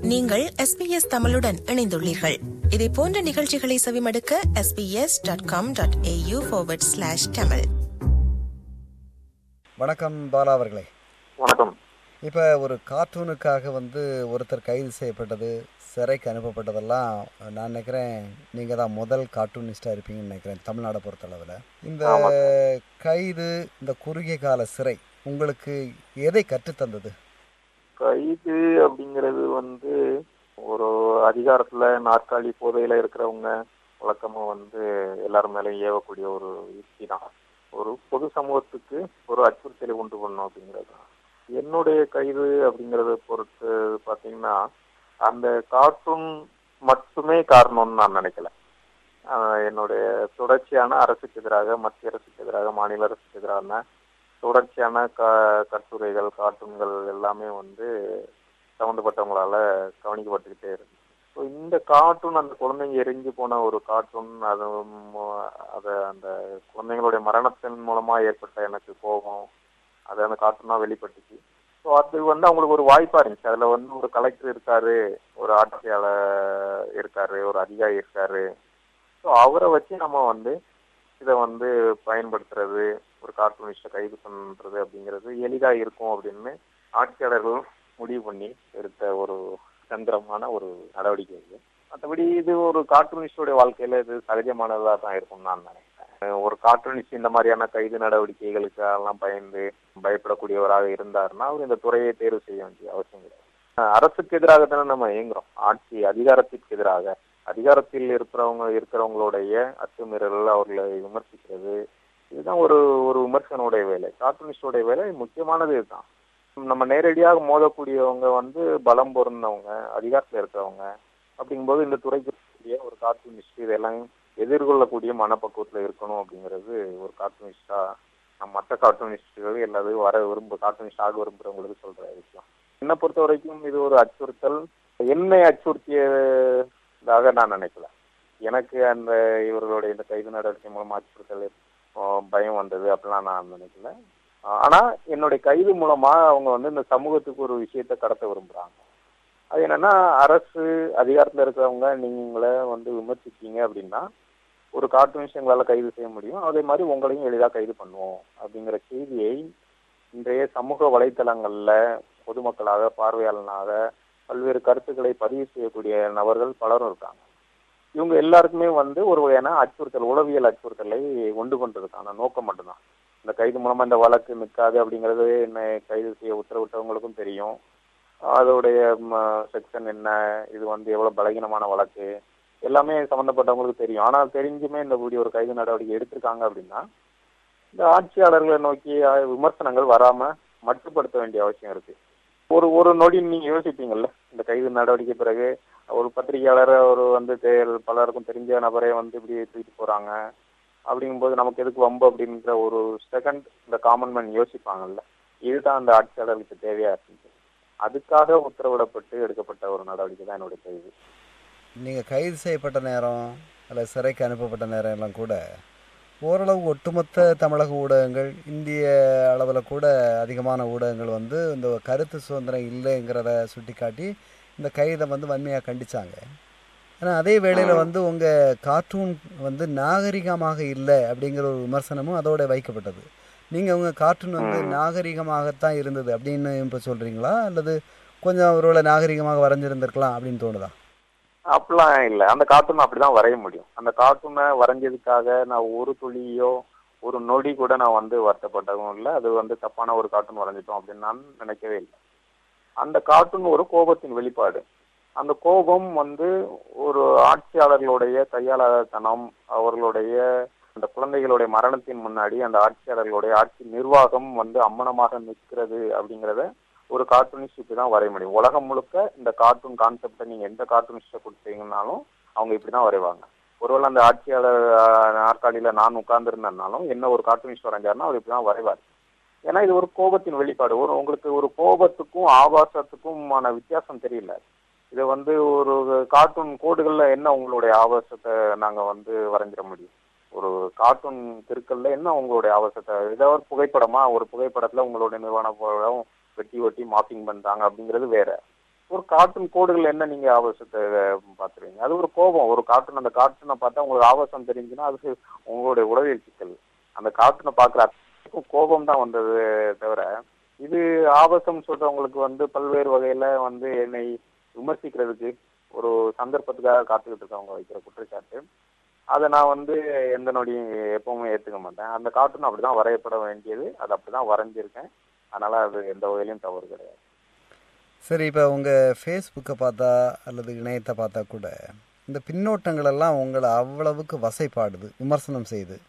நீங்கள் எஸ்பிஎஸ் தமிழுடன் இணைந்துள்ளீர்கள் இதே போன்ற நிகழ்ச்சிகளை செவிமடுக்க S B S dot com dot A U slash Tamil வணக்கம் பாலா அவர்களே வணக்கம் இப்போ ஒரு கார்ட்டூனுக்காக வந்து ஒருத்தர் கைது செய்யப்பட்டது சிறைக்கு அனுப்பப்பட்டதெல்லாம் நான் நினைக்கிறேன் நீங்கள் தான் முதல் கார்ட்டூனிஸ்டாக இருப்பீங்கன்னு நினைக்கிறேன் தமிழ்நாடை பொறுத்தளவில் இந்த ஆமா. கைது இந்த குறுகிய கால சிறை உங்களுக்கு எதை கற்றுத்தந்தது கைது அப்படிங்கிறது வந்து ஒரு அதிகாரத்துல நாற்காலி போதையில இருக்கிறவங்க வழக்கமா வந்து எல்லாரும் மேலேயும் ஏவக்கூடிய ஒரு யுக்தி தான் ஒரு பொது சமூகத்துக்கு ஒரு அச்சுறுத்தலை உண்டு பண்ணும் அப்படிங்கிறது தான் என்னுடைய கைது அப்படிங்கறத பொறுத்து பாத்தீங்கன்னா அந்த கார்ட்டூன் மட்டுமே காரணம்னு நான் நினைக்கல ஆஹ் என்னுடைய தொடர்ச்சியான அரசுக்கு எதிராக மத்திய அரசுக்கு எதிராக மாநில அரசுக்கு எதிரான தொடர்ச்சியான க கட்டுரைகள் கார்ட்டூன்கள் எல்லாமே வந்து சம்மந்தப்பட்டவங்களால கவனிக்கப்பட்டுக்கிட்டே இருக்கு ஸோ இந்த கார்ட்டூன் அந்த குழந்தைங்க எரிஞ்சு போன ஒரு கார்ட்டூன் அது மு- அது அந்த குழந்தைங்களுடைய மரணத்தின் மூலமா ஏற்பட்ட எனக்கு கோபம் அது அந்த கார்ட்டூனா வெளிப்பட்டுச்சு ஸோ அது வந்து அவங்களுக்கு ஒரு வாய்ப்பா இருந்துச்சு அதுல வந்து ஒரு கலெக்டர் இருக்காரு ஒரு ஆட்சியாளர் இருக்காரு ஒரு அதிகாரி இருக்காரு ஸோ அவரை வச்சு நம்ம வந்து இதை வந்து பயன்படுத்துறது ஒரு கார்ட்டூனிஸ்டை கைது பண்றது அப்படிங்கிறது எளிதா இருக்கும் அப்படின்னு ஆட்சியாளர்கள் முடிவு பண்ணி எடுத்த ஒரு தந்திரமான ஒரு நடவடிக்கை இது மற்றபடி இது ஒரு கார்ட்டூனிஸ்டோட வாழ்க்கையில இது சகஜமானதா தான் இருக்கும்னு நான் நினைக்கிறேன் ஒரு கார்ட்டூனிஸ்ட் இந்த மாதிரியான கைது நடவடிக்கைகளுக்கு எல்லாம் பயந்து பயப்படக்கூடியவராக இருந்தாருன்னா அவர் இந்த துறையை தேர்வு செய்ய வேண்டிய அவசியம் கிடையாது அஹ் அரசுக்கு எதிராக தானே நம்ம இயங்குறோம் ஆட்சி அதிகாரத்திற்கு எதிராக அதிகாரத்தில் இருக்கிறவங்க இருக்கிறவங்களுடைய அத்துமீறல் அவர்களை விமர்சிக்கிறது இதுதான் ஒரு ஒரு விமர்சனுடைய வேலை கார்ட்டூனிஸ்டோடைய வேலை முக்கியமானது இதுதான் நம்ம நேரடியாக மோதக்கூடியவங்க வந்து பலம் பொருந்தவங்க அதிகாரத்தில் இருக்கிறவங்க அப்படிங்கும்போது இந்த துறைக்கு இருக்கக்கூடிய ஒரு கார்ட்டூனிஸ்ட் இதெல்லாம் எதிர்கொள்ளக்கூடிய மனப்பக்குவத்தில் இருக்கணும் அப்படிங்கிறது ஒரு கார்ட்டூனிஸ்டா நம்ம மற்ற கார்ட்டூனிஸ்டுகள் எல்லாத்தையும் வர விரும்ப கார்ட்டூனிஸ்ட் ஆக விரும்புறவங்களுக்கு சொல்ற விஷயம் என்னை பொறுத்த வரைக்கும் இது ஒரு அச்சுறுத்தல் என்னை அச்சுறுத்தியதாக நான் நினைக்கல எனக்கு அந்த இவர்களுடைய இந்த கைது நடவடிக்கை மூலமா அச்சுறுத்தல் ஆஹ் பயம் வந்தது அப்படிலாம் நான் நினைக்கல ஆஹ் ஆனா என்னுடைய கைது மூலமா அவங்க வந்து இந்த சமூகத்துக்கு ஒரு விஷயத்தை கடத்த விரும்புறாங்க அது என்னன்னா அரசு அதிகாரத்துல இருக்கிறவங்க நீங்கள வந்து விமர்சிச்சீங்க அப்படின்னா ஒரு கார்ட்டூனிஸ்ட் எங்களால கைது செய்ய முடியும் அதே மாதிரி உங்களையும் எளிதா கைது பண்ணுவோம் அப்படிங்கிற செய்தியை இன்றைய சமூக வலைத்தளங்கள்ல பொதுமக்களாக பார்வையாளனாக பல்வேறு கருத்துக்களை பதிவு செய்யக்கூடிய நபர்கள் பலரும் இருக்காங்க இவங்க எல்லாருக்குமே வந்து ஒரு வகையான அச்சுறுத்தல் உளவியல் அச்சுறுத்தலை உண்டு பண்றதுக்கான நோக்கம் மட்டும்தான் இந்த கைது மூலமா இந்த வழக்கு நிற்காது அப்படிங்கிறது என்ன கைது செய்ய உத்தரவிட்டவங்களுக்கும் தெரியும் அதோடைய செக்ஷன் என்ன இது வந்து எவ்வளவு பலகீனமான வழக்கு எல்லாமே சம்பந்தப்பட்டவங்களுக்கு தெரியும் ஆனா தெரிஞ்சுமே இந்த இப்படி ஒரு கைது நடவடிக்கை எடுத்திருக்காங்க அப்படின்னா இந்த ஆட்சியாளர்களை நோக்கி அஹ், விமர்சனங்கள் வராம மட்டுப்படுத்த வேண்டிய அவசியம் இருக்கு ஒரு ஒரு நொடி நீங்க யோசிப்பீங்கல்ல இந்த கைது நடவடிக்கை பிறகு ஒரு பத்திரிகையாளர் ஒரு வந்து தே- பலருக்கும் தெரிஞ்ச நபரே வந்து இப்படி தூக்கிட்டு போறாங்க அப்படிங்கும்போது நமக்கு எதுக்கு வம்பு அப்படின்ற ஒரு செகண்ட் இந்த காமன் மேன் யோசிப்பாங்கல்ல இதுதான் அந்த ஆட்சியாளர்களுக்கு தேவையா இருந்துச்சு அதுக்காக உத்தரவிடப்பட்டு எடுக்கப்பட்ட ஒரு நடவடிக்கை தான் என்னுடைய கைது நீங்கள் கைது செய்யப்பட்ட நேரம் அல்லது சிறைக்கு அனுப்பப்பட்ட நேரம் எல்லாம் கூட ஓரளவு ஒட்டுமொத்த தமிழக ஊடகங்கள் இந்திய அளவில் கூட அதிகமான ஊடகங்கள் வந்து இந்த கருத்து சுதந்திரம் இல்லைங்கிறத சுட்டிக்காட்டி இந்த கைதை வந்து வன்மையாக கண்டிச்சாங்க ஆனால் அதே வேளையில் வந்து உங்கள் கார்ட்டூன் வந்து நாகரிகமாக இல்லை அப்படிங்கிற ஒரு விமர்சனமும் அதோட வைக்கப்பட்டது நீங்கள் உங்கள் கார்ட்டூன் வந்து நாகரிகமாகத்தான் இருந்தது அப்படின்னு இப்போ சொல்கிறீங்களா அல்லது கொஞ்சம் ஒருவேளை நாகரிகமாக வரைஞ்சிருந்திருக்கலாம் அப்படின்னு தோணுதா அப்படிலாம் இல்ல அந்த கார்ட்டூன் அப்படிதான் வரைய முடியும் அந்த கார்ட்டூனை வரைஞ்சதுக்காக நான் ஒரு துளியோ ஒரு நொடி கூட நான் வந்து வருத்தப்பட்டதும் இல்லை அது வந்து தப்பான ஒரு கார்ட்டூன் வரைஞ்சிட்டோம் அப்படின்னு நான் நினைக்கவே இல்லை அந்த கார்ட்டூன் ஒரு கோபத்தின் வெளிப்பாடு அந்த கோபம் வந்து ஒரு ஆட்சியாளர்களுடைய கையாளத்தனம் அவர்களுடைய அந்த குழந்தைகளுடைய மரணத்தின் முன்னாடி அந்த ஆட்சியாளர்களுடைய ஆட்சி நிர்வாகம் வந்து அம்மனமாக நிற்கிறது அப்படிங்கிறத ஒரு கார்ட்டூனிஸ்ட் இப்படி தான் வரைய முடியும் உலகம் முழுக்க இந்த கார்ட்டூன் கான்செப்டை நீங்க எந்த கார்ட்டூனிஸ்ட்டை கொடுத்தீங்கன்னாலும் அவங்க இப்படி தான் வரைவாங்க ஒருவேளை அந்த ஆட்சியாளர் ஆஹ், நாற்காலியில நான் உட்கார்ந்து இருந்தேன்னாலும் என்ன ஒரு கார்ட்டூனிஸ்ட் வரைஞ்சாருன்னா அவர் இப்படி தான் வரைவார் ஏன்னா இது ஒரு கோபத்தின் வெளிப்பாடு ஒரு உங்களுக்கு ஒரு கோபத்துக்கும் ஆபாசத்துக்குமான வித்தியாசம் தெரியல இதை வந்து ஒரு கார்ட்டூன் கோடுகள்ல என்ன உங்களுடைய ஆபாசத்தை நாங்க வந்து வரைஞ்சிட முடியும் ஒரு கார்ட்டூன் திருக்கல்ல என்ன உங்களுடைய ஆபாசத்தை ஏதோ ஒரு புகைப்படமா ஒரு புகைப்படத்துல உங்களுடைய நிறுவன படம் வெட்டி ஒட்டி மாப்பிங் பண்றாங்க அப்படிங்கிறது வேற ஒரு கார்ட்டூன் கோடுகள் என்ன நீங்க ஆபாசத்தை பாத்துருவீங்க அது ஒரு கோபம் ஒரு கார்ட்டூன் அந்த கார்ட்டூனை பார்த்தா உங்களுக்கு ஆபாசம் தெரிஞ்சுன்னா அது உங்களுடைய உளவியல் சிக்கல் அந்த கார்ட்டூனை பாக்குற அத்தனைக்கும் கோபம் தான் வந்தது தவிர இது ஆபாசம் சொல்றவங்களுக்கு வந்து பல்வேறு வகையில வந்து என்னை விமர்சிக்கிறதுக்கு ஒரு சந்தர்ப்பத்துக்காக காத்துக்கிட்டு இருக்கவங்க வைக்கிற குற்றச்சாட்டு அதை நான் வந்து எந்த நொடியும் எப்பவுமே ஏத்துக்க மாட்டேன் அந்த கார்ட்டூன் அப்படிதான் வரையப்பட வேண்டியது அது அப்படிதான் வரைஞ்சிருக்கேன் அதனால அது எந்த வகையிலும் தவறு கிடையாது சரி இப்போ உங்கள் ஃபேஸ்புக்கை பார்த்தா அல்லது இணையத்தை பார்த்தா கூட இந்த பின்னோட்டங்கள் எல்லாம் உங்களை அவ்வளவுக்கு வசைப்பாடுது விமர்சனம் செய்யுது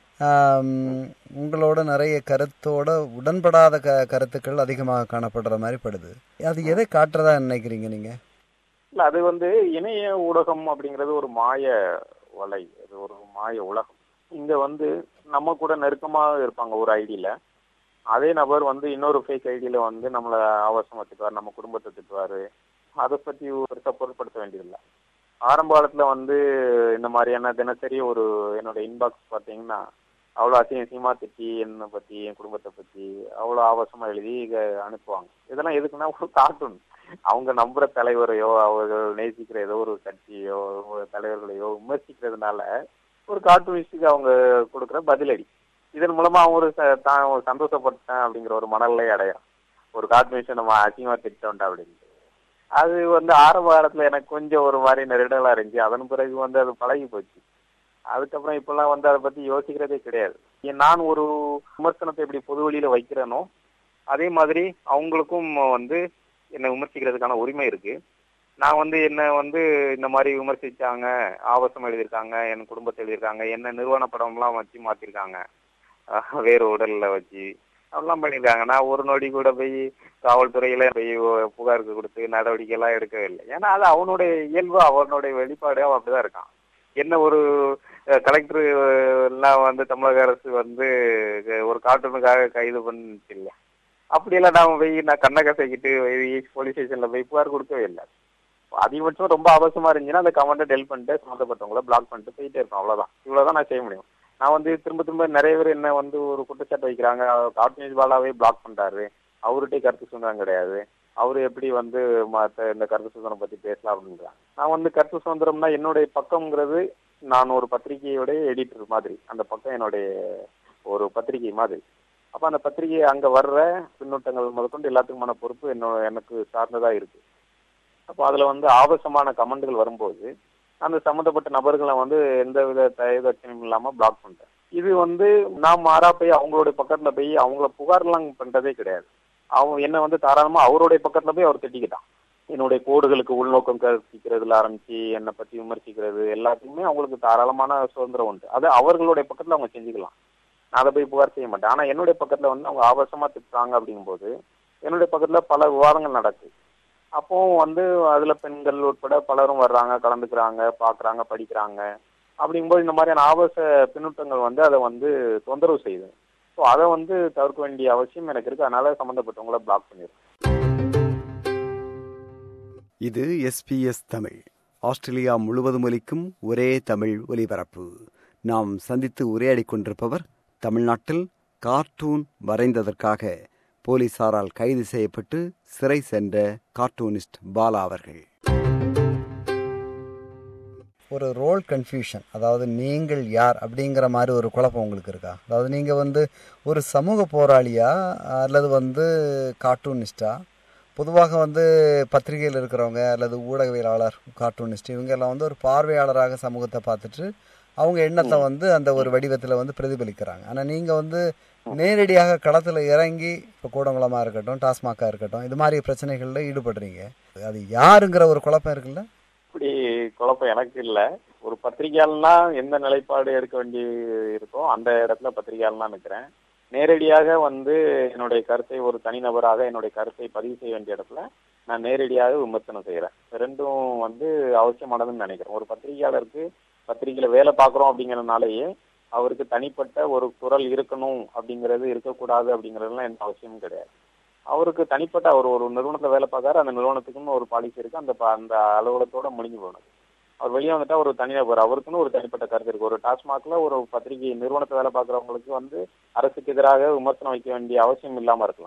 ஆம், உங்களோட நிறைய கருத்தோட உடன்படாத க கருத்துக்கள் அதிகமாக காணப்படுற மாதிரி படுது அது எதை காட்டுறதா நினைக்கிறீங்க நீங்கள் இல்ல அது வந்து இணைய ஊடகம் அப்படிங்கிறது ஒரு மாய வலை அது ஒரு மாய உலகம் இங்க வந்து நம்ம கூட நெருக்கமா இருப்பாங்க ஒரு ஐடியில அதே நபர் வந்து இன்னொரு ஃபேக் ஐடியில வந்து நம்மள ஆபாசமா திட்டுவார் நம்ம குடும்பத்தை திட்டுவாரு அதை பத்தி பெருசா பொருட்படுத்த வேண்டியதில்லை ஆரம்ப காலத்துல வந்து இந்த மாதிரியான தினசரி ஒரு என்னோட இன்பாக்ஸ் பாத்தீங்கன்னா அவ்வளவு அசிங்க அசிங்கமா திட்டி என்னை பத்தி என் குடும்பத்தை பத்தி அவ்வளவு ஆபாசமா எழுதி இங்க அனுப்புவாங்க இதெல்லாம் எதுக்குன்னா ஒரு கார்ட்டூன் அவங்க நம்புற தலைவரையோ அவர்கள் நேசிக்கிற ஏதோ ஒரு கட்சியோ ஒரு தலைவர்களையோ விமர்சிக்கிறதுனால ஒரு கார்ட்டூனிஸ்டுக்கு அவங்க கொடுக்குற பதிலடி இதன் மூலமா அவங்க ஒரு ச- தான் ஒரு சந்தோஷப்பட்டேன் அப்படிங்கிற ஒரு மனநிலை அடையும் ஒரு கார்ட்டூனிஸ்டை நம்ம அசிங்கமா திட்டோம்டா அப்படின்ட்டு அது வந்து ஆரம்ப காலத்துல எனக்கு கொஞ்சம் ஒரு மாதிரி நெருடலா இருந்துச்சு அதன் பிறகு வந்து அது பழகி போச்சு அதுக்கப்புறம் இப்பெல்லாம் வந்து அதை பத்தி யோசிக்கிறதே கிடையாது ஏன் நான் ஒரு விமர்சனத்தை எப்படி பொது வெளியில வைக்கிறேனோ அதே மாதிரி அவங்களுக்கும் வந்து என்னை விமர்சிக்கிறதுக்கான உரிமை இருக்கு நான் வந்து என்ன வந்து இந்த மாதிரி விமர்சிச்சாங்க ஆபாசம் எழுதியிருக்காங்க என் குடும்பத்தை எழுதியிருக்காங்க என்ன நிறுவன படம்லாம் வச்சு மாத்திருக்காங்க அஹ் வேறு உடல்ல வச்சு அதெல்லாம் பண்ணியிருக்காங்க நான் ஒரு நொடி கூட போய் காவல்துறையில போய் ஒ- புகாருக்கு கொடுத்து நடவடிக்கை எல்லாம் எடுக்கவே இல்லை ஏன்னா அது அவனுடைய இயல்பு அவனுடைய வெளிப்பாடு அவன் அப்படிதான் இருக்கான் என்ன ஒரு கலெக்டர் எல்லாம் வந்து தமிழக அரசு வந்து அஹ், ஒரு கார்ட்டூனுக்காக கைது பண்ணுச்சு இல்ல அப்படியெல்லாம் நாம போய் நான் கண்ணை கசைக்கிட்டு போலீஸ் ஸ்டேஷன்ல போய் புகார் கொடுக்கவே இல்லை அதிகபட்சம் ரொம்ப அவசியமா இருந்துச்சுன்னா அந்த கமெண்ட்டை டெல் பண்ணிட்டு சம்மந்தப்பட்டவங்கள பிளாக் பண்ணிட்டு போயிட்டே இருக்கும் அவ்வளவுதான் இவ்வளவுதான் நான் செய்ய முடியும் நான் வந்து திரும்ப திரும்ப நிறைய பேர் என்ன வந்து ஒரு குற்றச்சாட்டு வைக்கிறாங்க கார்ட்டூனிஸ் பாலாவே பிளாக் பண்றாரு அவர்கிட்ட கருத்து சுதந்திரம் கிடையாது அவரு எப்படி வந்து மத்த இந்த கருத்து சுதந்திரம் பத்தி பேசலாம் அப்படின்றாங்க நான் வந்து கருத்து சுதந்திரம்னா என்னுடைய பக்கம்ங்கிறது நான் ஒரு பத்திரிகையோட எடிட்டர் மாதிரி அந்த பக்கம் என்னுடைய ஒரு பத்திரிகை மாதிரி அப்ப அந்த பத்திரிகை அங்க வர்ற பின்னூட்டங்கள் முதற்கொண்டு எல்லாத்துக்குமான பொறுப்பு என்னோட எனக்கு சார்ந்ததா இருக்கு அப்போ அதுல வந்து ஆபாசமான கமெண்ட்கள் வரும்போது அந்த சம்மந்தப்பட்ட நபர்களை வந்து எந்த வித தயதட்சணையும் இல்லாம பிளாக் பண்ணிட்டேன் இது வந்து நான் மாறா போய் அவங்களுடைய பக்கத்துல போய் அவங்கள புகார்லாம் பண்றதே கிடையாது அவன் என்ன வந்து தாராளமா அவருடைய பக்கத்துல போய் அவர் திட்டிக்கிட்டான் என்னுடைய கோடுகளுக்கு உள்நோக்கம் கற்பிக்கிறதுல ஆரம்பிச்சு என்னை பத்தி விமர்சிக்கிறது எல்லாத்துக்குமே அவங்களுக்கு தாராளமான சுதந்திரம் உண்டு அது அவர்களுடைய பக்கத்துல அவங்க செஞ்சுக்கலாம் நான் அதை போய் புகார் செய்ய மாட்டேன் ஆனா என்னுடைய பக்கத்துல வந்து அவங்க ஆபாசமா திட்டுறாங்க அப்படிங்கும்போது என்னுடைய பக்கத்துல பல விவாதங்கள் நடக்குது அப்போ வந்து அதுல பெண்கள் உட்பட பலரும் வர்றாங்க கலந்துக்கிறாங்க பாக்குறாங்க படிக்கிறாங்க அப்படிங்கும்போது இந்த மாதிரியான ஆபாச பின்னூட்டங்கள் வந்து அதை வந்து தொந்தரவு செய்யுது ஸோ அதை வந்து தவிர்க்க வேண்டிய அவசியம் எனக்கு இருக்கு அதனால சம்மந்தப்பட்டவங்கள பிளாக் பண்ணிடுறேன் இது எஸ்பிஎஸ் தமிழ் ஆஸ்திரேலியா முழுவதும் ஒலிக்கும் ஒரே தமிழ் ஒலிபரப்பு நாம் சந்தித்து உரையாடிக் கொண்டிருப்பவர் தமிழ்நாட்டில் கார்ட்டூன் வரைந்ததற்காக போலீசாரால் கைது செய்யப்பட்டு சிறை சென்ற கார்ட்டூனிஸ்ட் பாலா அவர்கள் ஒரு ரோல் கன்ஃபியூஷன் அதாவது நீங்கள் யார் அப்படிங்கிற மாதிரி ஒரு குழப்பம் உங்களுக்கு இருக்கா அதாவது நீங்கள் வந்து ஒரு சமூக போராளியா அல்லது வந்து கார்ட்டூனிஸ்டா பொதுவாக வந்து பத்திரிகையில் இருக்கிறவங்க அல்லது ஊடகவியலாளர் கார்ட்டூனிஸ்ட் இவங்க எல்லாம் வந்து ஒரு பார்வையாளராக சமூகத்தை பார்த்துட்டு அவங்க எண்ணத்தை வந்து அந்த ஒரு வடிவத்தில் வந்து பிரதிபலிக்கிறாங்க ஆனால் நீங்கள் வந்து நேரடியாக களத்தில் இறங்கி இப்போ கூடங்குளமாக இருக்கட்டும் டாஸ்மாகா இருக்கட்டும் இது மாதிரி பிரச்சனைகளில் ஈடுபடுறீங்க அது யாருங்கிற ஒரு குழப்பம் இருக்குல்ல இப்படி குழப்பம் எனக்கு இல்ல ஒரு பத்திரிகையாளனா எந்த நிலைப்பாடு எடுக்க வேண்டி இருக்கோ அந்த இடத்துல பத்திரிகையாளனா நிக்கிறேன் நேரடியாக வந்து என்னுடைய கருத்தை ஒரு தனிநபராக என்னுடைய கருத்தை பதிவு செய்ய வேண்டிய இடத்துல நான் நேரடியாக விமர்சனம் செய்யறேன் ரெண்டும் வந்து அவசியமானதுன்னு நினைக்கிறேன் ஒரு பத்திரிகையாளருக்கு பத்திரிகையில வேலை பார்க்குறோம் அப்படிங்கறதுனாலயே அவருக்கு தனிப்பட்ட ஒரு குரல் இருக்கணும் அப்படிங்கிறது இருக்கக்கூடாது அப்படிங்கிறதுலாம் எந்த அவசியமும் கிடையாது அவருக்கு தனிப்பட்ட அவர் ஒரு நிறுவனத்துல வேலை பார்க்காரு அந்த நிறுவனத்துக்குன்னு ஒரு பாலிசி இருக்கு அந்த ப- அந்த அலுவலகத்தோட முடிஞ்சு போனது அவர் வெளியே வந்துட்டா ஒரு தனிநபர் அவருக்குன்னு ஒரு தனிப்பட்ட கருத்து இருக்கு ஒரு டாஸ்மாக்ல ஒரு பத்திரிகை நிறுவனத்தை வேலை பார்க்குறவங்களுக்கு வந்து அரசுக்கு எதிராக விமர்சனம் வைக்க வேண்டிய அவசியம் இல்லாம இருக்கலாம்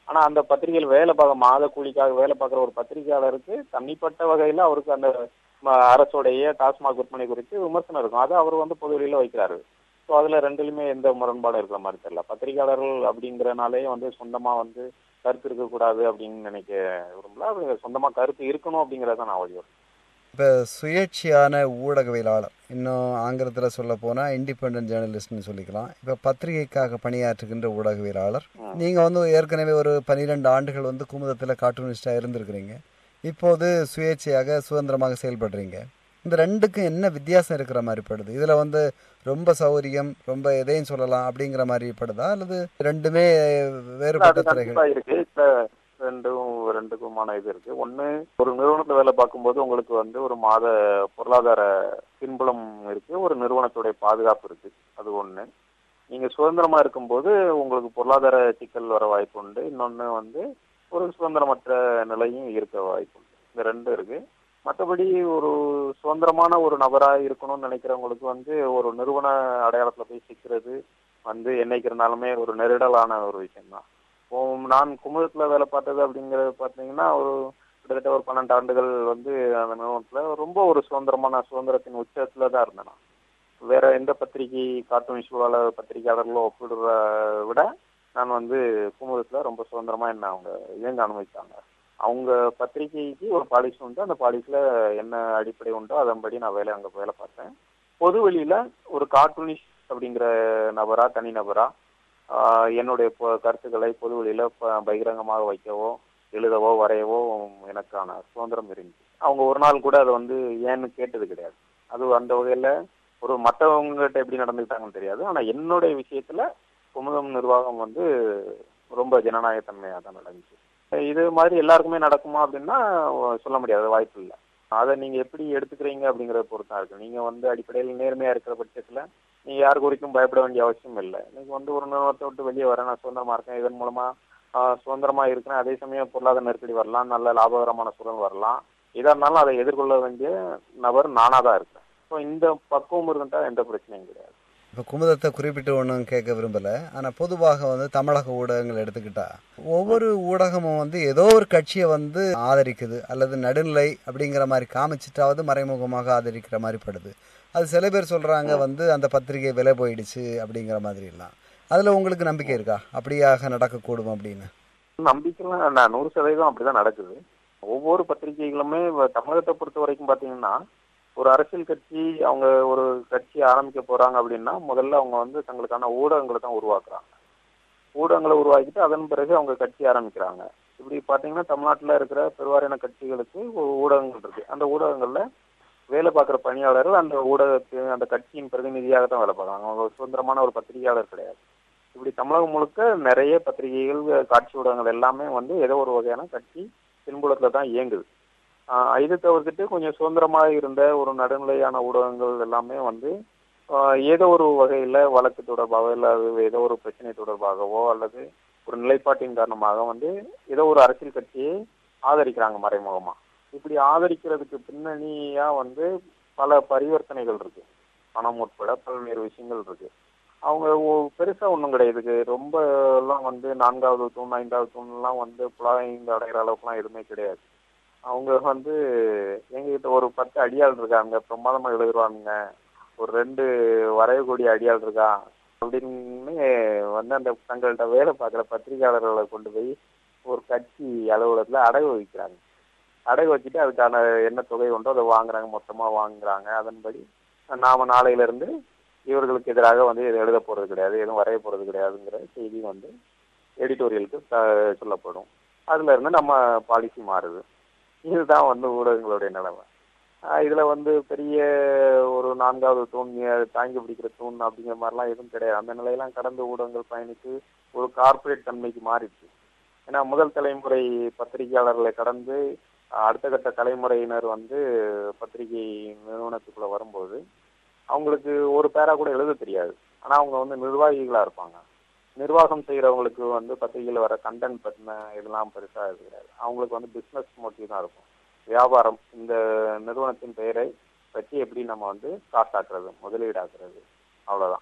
ஆனா அந்த பத்திரிகையில் வேலை பார்க்க மாத கூலிக்காக வேலை பார்க்குற ஒரு பத்திரிகையாளருக்கு தனிப்பட்ட வகையில அவருக்கு அந்த ம, அரசுடைய டாஸ்மாக் விற்பனை குறித்து விமர்சனம் இருக்கும் அதை அவர் வந்து பொது வெளியில வைக்கிறாரு ஸோ அதுல ரெண்டுலையுமே எந்த முரண்பாடும் இருக்கிற மாதிரி தெரியல பத்திரிகையாளர்கள் அப்படிங்கிறனாலே வந்து சொந்தமா வந்து கருத்து இருக்கக்கூடாது அப்படின்னு நினைக்க விரும்பல அவங்க சொந்தமா கருத்து இருக்கணும் அப்படிங்கறத நான் வலியுறுத்தேன் இப்போ சுயேட்சையான ஊடகவியலாளர் இன்னும் ஆங்கிலத்தில் சொல்ல போனால் இண்டிபெண்ட் ஜேர்னலிஸ்ட்னு சொல்லிக்கலாம் இப்போ பத்திரிகைக்காக பணியாற்றுகின்ற ஊடகவியலாளர் நீங்கள் வந்து ஏற்கனவே ஒரு பன்னிரெண்டு ஆண்டுகள் வந்து குமுதத்தில் கார்ட்டூனிஸ்டாக இருந்திருக்கிறீங்க இப்போது சுயேட்சையாக சுதந்திரமாக செயல்படுறீங்க இந்த ரெண்டுக்கும் என்ன வித்தியாசம் இருக்கிற மாதிரி படுது இதில் வந்து ரொம்ப சௌகரியம் ரொம்ப எதையும் சொல்லலாம் அப்படிங்கிற மாதிரி படுதா அல்லது ரெண்டுமே வேறுபட்ட அது துறைகள் கண்டிப்பா இருக்கு இப்ப ரெண்டும் ரெண்டுக்குமான இது இருக்கு ஒண்ணு ஒரு நிறுவனத்துல வேலை பார்க்கும்போது உங்களுக்கு வந்து ஒரு மாத பொருளாதார பின்புலம் இருக்கு ஒரு நிறுவனத்துடைய பாதுகாப்பு இருக்கு அது ஒண்ணு நீங்க சுதந்திரமா இருக்கும்போது உங்களுக்கு பொருளாதார சிக்கல் வர வாய்ப்பு உண்டு இன்னொன்னு வந்து ஒரு சுதந்திரமற்ற நிலையும் இருக்க வாய்ப்பு உண்டு இந்த ரெண்டு இருக்கு மற்றபடி ஒரு சுதந்திரமான ஒரு நபரா இருக்கணும்னு நினைக்கிறவங்களுக்கு வந்து ஒரு நிறுவன அடையாளத்துல போய் சிக்கிறது வந்து என்னைக்கு இருந்தாலுமே ஒரு நெருடலான ஒரு விஷயம்தான் இப்போ நான் குமுதத்துல வேலை பார்த்தது அப்படிங்கறது பாத்தீங்கன்னா ஒரு கிட்டத்தட்ட ஒரு பன்னெண்டு ஆண்டுகள் வந்து அந்த நிறுவனத்துல ரொம்ப ஒரு சுதந்திரமான சுதந்திரத்தின் உச்சத்துல தான் இருந்தேன் நான். வேற எந்த பத்திரிகை கார்ட்டூன் சூழலாளர் பத்திரிகையாளர்களோ ஒப்பிடுற விட நான் வந்து குமுதத்துல ரொம்ப சுதந்திரமா என்ன அவங்க இயங்க அனுமதித்தாங்க அவங்க பத்திரிகைக்கு ஒரு பாலிசி உண்டு அந்த பாலிசில என்ன அடிப்படை உண்டோ அதன்படி நான் வேலை அங்க வேலை பார்த்தேன் பொது வெளியில ஒரு கார்ட்டூனிஸ்ட் அப்படிங்கிற நபரா தனி நபரா ஆஹ் என்னுடைய பொ- கருத்துக்களை பொது வெளியில ப- பகிரங்கமாக வைக்கவோ எழுதவோ வரையவோ எனக்கான சுதந்திரம் இருந்துச்சு அவங்க ஒரு நாள் கூட அதை வந்து ஏன்னு கேட்டது கிடையாது அது அந்த வகையில ஒரு மற்றவங்ககிட்ட எப்படி நடந்துக்கிட்டாங்கன்னு தெரியாது ஆனா என்னுடைய விஷயத்துல குமுதம் நிர்வாகம் வந்து ரொம்ப ஜனநாயகத்தன்மையா தான் நடந்துச்சு இது மாதிரி எல்லாருக்குமே நடக்குமா அப்படின்னா சொல்ல முடியாது வாய்ப்பு இல்லை அதை நீங்க எப்படி எடுத்துக்கிறீங்க அப்படிங்கறத பொறுத்தா இருக்கு நீங்க வந்து அடிப்படையில் நேர்மையா இருக்கிற பட்சத்துல நீங்க யாரு குறிக்கும் பயப்பட வேண்டிய அவசியம் இல்லை நீங்க வந்து ஒரு நிறுவனத்தை விட்டு வெளியே வரேன் நான் சுதந்திரமா இருக்கேன் இதன் மூலமா ஆஹ், சுதந்திரமா இருக்கிறேன் அதே சமயம் பொருளாதார நெருக்கடி வரலாம் நல்ல லாபகரமான சூழல் வரலாம் இதா இருந்தாலும் அதை எதிர்கொள்ள வேண்டிய நபர் நானா தான் இருக்கேன் ஸோ இந்த பக்குவம் இருந்தா எந்த பிரச்சனையும் கிடையாது இப்போ குமுதத்தை குறிப்பிட்டு ஒன்றும் கேட்க விரும்பலை ஆனால் பொதுவாக வந்து தமிழக ஊடகங்கள் எடுத்துக்கிட்டா ஒவ்வொரு ஊடகமும் வந்து ஏதோ ஒரு கட்சியை வந்து ஆதரிக்குது அல்லது நடுநிலை அப்படிங்கிற மாதிரி காமிச்சிட்டாவது மறைமுகமாக ஆதரிக்கிற மாதிரி படுது அது சில பேர் சொல்கிறாங்க வந்து அந்த பத்திரிகை விலை போயிடுச்சு அப்படிங்கிற மாதிரி எல்லாம் அதில் உங்களுக்கு நம்பிக்கை இருக்கா அப்படியாக நடக்கக்கூடும் அப்படின்னு நம்பிக்கைலாம் நான் நூறு சதவீதம் அப்படிதான் நடக்குது ஒவ்வொரு பத்திரிகைகளுமே வ- தமிழகத்தை பொறுத்த வரைக்கும் பாத்தீங்கன்னா ஒரு அரசியல் கட்சி அவங்க ஒரு கட்சி ஆரம்பிக்க போறாங்க அப்படின்னா முதல்ல அவங்க வந்து தங்களுக்கான ஊடகங்களை தான் உருவாக்குறாங்க ஊடகங்களை உருவாக்கிட்டு அதன் பிறகு அவங்க கட்சி ஆரம்பிக்கிறாங்க இப்படி பாத்தீங்கன்னா தமிழ்நாட்டுல இருக்கிற பெருவாரியான கட்சிகளுக்கு ஒரு ஊடகங்கள் இருக்கு அந்த ஊடகங்கள்ல வேலை பார்க்குற பணியாளர்கள் அந்த ஊடகத்து அந்த கட்சியின் பிரதிநிதியாக தான் வேலை பார்க்குறாங்க அவங்க ஒரு சுதந்திரமான ஒரு பத்திரிகையாளர் கிடையாது இப்படி தமிழகம் முழுக்க நிறைய பத்திரிகைகள் காட்சி ஊடகங்கள் எல்லாமே வந்து ஏதோ ஒரு வகையான கட்சி பின்புலத்துல தான் இயங்குது ஆஹ் இது தவிர்த்துட்டு கொஞ்சம் சுதந்திரமாக இருந்த ஒரு நடுநிலையான ஊடகங்கள் எல்லாமே வந்து ஆஹ் ஏதோ ஒரு வகையில வழக்கு தொடர்பாக அல்லது ஏதோ ஒரு பிரச்சனை தொடர்பாகவோ அல்லது ஒரு நிலைப்பாட்டின் காரணமாக வந்து ஏதோ ஒரு அரசியல் கட்சியை ஆதரிக்கிறாங்க மறைமுகமா இப்படி ஆதரிக்கிறதுக்கு பின்னணியா வந்து பல பரிவர்த்தனைகள் இருக்கு பணம் உட்பட பல்வேறு விஷயங்கள் இருக்கு அவங்க ஒ- பெருசா ஒண்ணும் கிடையாது இதுக்கு ரொம்ப எல்லாம் வந்து நான்காவது தூண் ஐந்தாவது தூண்லாம் வந்து புலாய்ந்து அடைகிற அளவுக்குலாம் எதுவுமே கிடையாது அவங்க வந்து எங்ககிட்ட ஒரு பத்து அடியாள் இருக்காங்க பிரமாதமா எழுதுவாங்க ஒரு ரெண்டு வரையக்கூடிய அடியாள் இருக்கா அப்படின்னு வந்து அந்த தங்கள்கிட்ட வேலை பார்க்குற பத்திரிகையாளர்களை கொண்டு போய் ஒரு கட்சி அலுவலகத்துல அடகு வைக்கிறாங்க அடகு வச்சுட்டு அதுக்கான என்ன தொகை உண்டோ அதை வாங்குறாங்க மொத்தமா வாங்குறாங்க அதன்படி நாம நாளையில இருந்து இவர்களுக்கு எதிராக வந்து எதுவும் எழுத போறது கிடையாது எதுவும் வரைய போறது கிடையாதுங்கிற செய்தி வந்து எடிட்டோரியலுக்கு த- சொல்லப்படும் அதுல இருந்து நம்ம பாலிசி மாறுது இதுதான் வந்து ஊடகங்களுடைய நிலைமை ஆஹ் இதுல வந்து பெரிய ஒரு நான்காவது தூண் அஹ் தாங்கி பிடிக்கிற தூண் அப்படிங்கிற மாதிரிலாம் எதுவும் கிடையாது அந்த நிலையெல்லாம் கடந்து ஊடகங்கள் பயணித்து ஒரு கார்ப்பரேட் தன்மைக்கு மாறிடுச்சு ஏன்னா முதல் தலைமுறை பத்திரிகையாளர்களை கடந்து அஹ் அடுத்த கட்ட தலைமுறையினர் வந்து பத்திரிகை நிறுவனத்துக்குள்ள வரும்போது அவங்களுக்கு ஒரு பேரா கூட எழுத தெரியாது ஆனா அவங்க வந்து நிர்வாகிகளா இருப்பாங்க நிர்வாகம் செய்யறவங்களுக்கு வந்து பத்திரிகையில் வர கண்டென்ட் பத்தின இதெல்லாம் பெருசா இது கிடையாது அவங்களுக்கு வந்து பிசினஸ் மோட்டிவ் தான் இருக்கும் வியாபாரம் இந்த நிறுவனத்தின் பெயரை வச்சு எப்படி நம்ம வந்து காசாக்குறது முதலீடாக்குறது அவ்வளவுதான்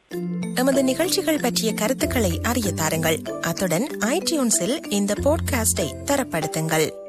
எமது நிகழ்ச்சிகள் பற்றிய கருத்துக்களை அறிய தாருங்கள் அத்துடன் ஐடியூன்ஸில் இந்த போட்காஸ்டை தரப்படுத்துங்கள்